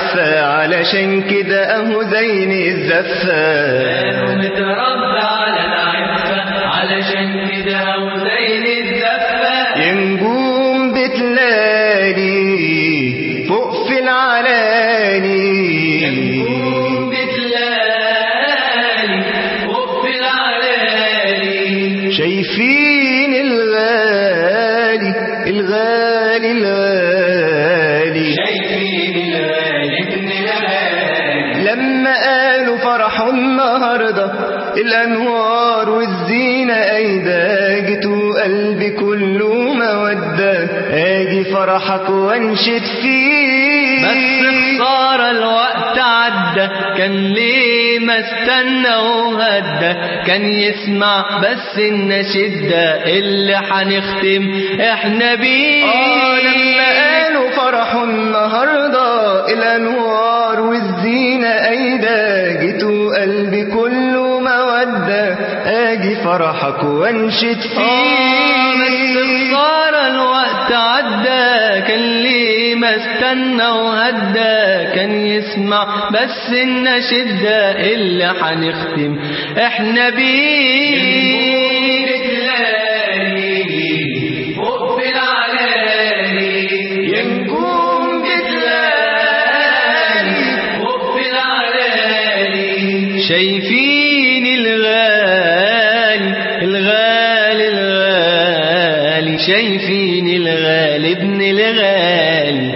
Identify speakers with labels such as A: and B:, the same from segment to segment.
A: العفة علشان كده اهو زين الزفة
B: متربى على العفة علشان كده وزين الزفة
A: ينجوم بتلالي فوق في العلاني
B: يكون بتلالي وفي العلالي
A: شايفين الغالي الغالي الغالي
B: شايفين الغالي ابن الغالي
A: لما قالوا فرحوا النهاردة الأنوار والزينة أيدا جيتوا قلبي كله مودة أجي فرحك وانشد فيه
B: بس خسارة الوقت عدى كان ليه ما استنى وهدى كان يسمع بس النشيد ده اللي هنختم احنا بيه
A: آه لما قالوا فرحوا النهاردة الأنوار والزينة أيدا جيتوا قلبي كله مودة أجي فرحك وانشد
B: آه بس
A: فيه
B: خسارة الوقت عدى كان ليه ما استنى وهدى كان يسمع بس النشيد ده اللي هنختم احنا بيه فوق في العلالي
A: ينجوم بتلالي
B: فوق في العلالي شايفين الغالي الغالي الغالي شايفين الغالي ابن الغالي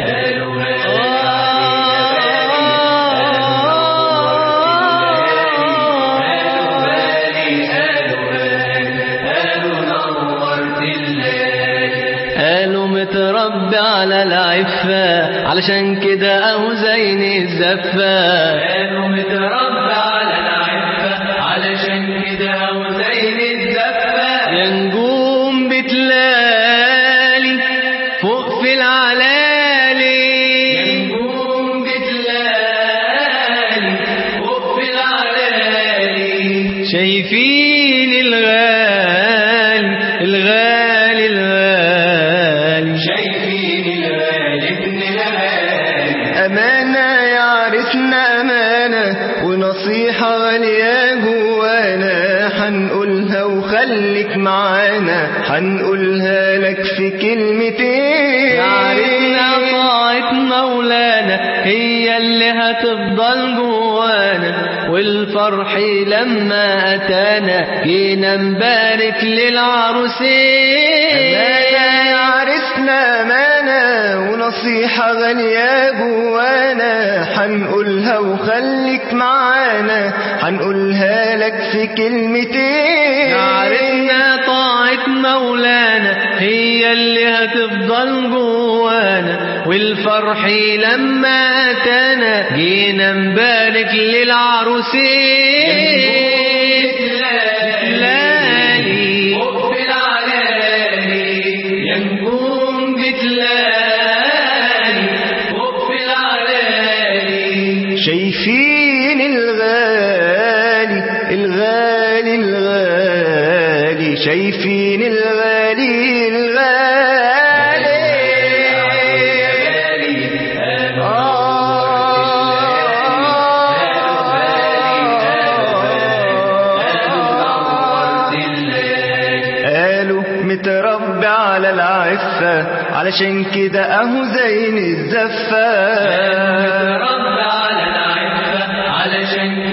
B: قالوا متربي على العفة علشان كده اهو زين الزفة قالوا متربي على العفة علشان كده اهو زين الزفة يا نجوم بتلالي فوق في العلالي يا نجوم بتلالي فوق في العلالي شايفين الغالي الغالي الغالي شايفين الغالي ابن الغالي
A: أمانة يا عرسنا أمانة ونصيحة غالية جوانا حنقولها وخليك معانا حنقولها لك في كلمتين
B: عرفنا طاعة مولانا هي اللي هتفضل جوانا والفرح لما أتانا جينا نبارك للعروسين
A: أمانة يا عرسنا أمانة ونصيحة غالية جوانا حنقولها وخليك معانا حنقولها لك في كلمتين
B: عرفنا طاعة مولانا هي اللي هتفضل جوانا والفرح لما أتانا جينا نبارك للعروسين لالي يا نجوم بتلالي فوق في العلالي
A: شايفين الغالي الغالي الغالي شايفين الغالي الغالي قالوا متربي على العفة علشان كده اهو زين الزفة
B: رب على العفة علشان